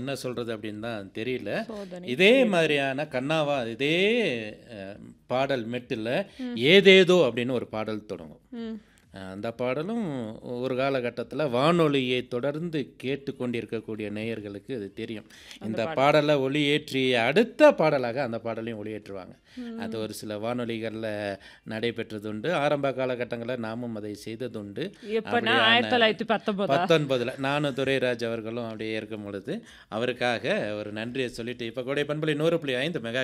என்ன சொல்கிறது அப்படின்னு தான் தெரியல சோதனை இதே மாதிரியான கண்ணாவா இதே அஹ், பாடல் மெட்டில் ஏதேதோ அப்படின்னு ஒரு பாடல் தொடங்கும் ம் அஹ், அந்த பாடலும் ஒரு காலகட்டத்தில் வானொலியை தொடர்ந்து கேட்டுக்கொண்டிருக்கக்கூடிய நேயர்களுக்கு அது தெரியும் இந்த பாடலை ஒளியேற்றி அடுத்த பாடலாக அந்த பாடலையும் ஒளியேற்றுவாங்க அது ஒரு சில வானொலிகளில் நடைபெற்றதுண்டு ஆரம்ப காலகட்டங்களில் நாமும் அதை செய்ததுண்டு எப்போனா ஆயிரத்தி தொள்ளாயிரத்தி பத்தொன்பதா பத்தொன்பதில் நானும் துரைராஜ் அவர்களும் அப்படியே இருக்கும் பொழுது அவருக்காக ஒரு நன்றியை சொல்லிட்டு இப்போ கூட பண்பலை நூறு புள்ளி ஐந்து மெகா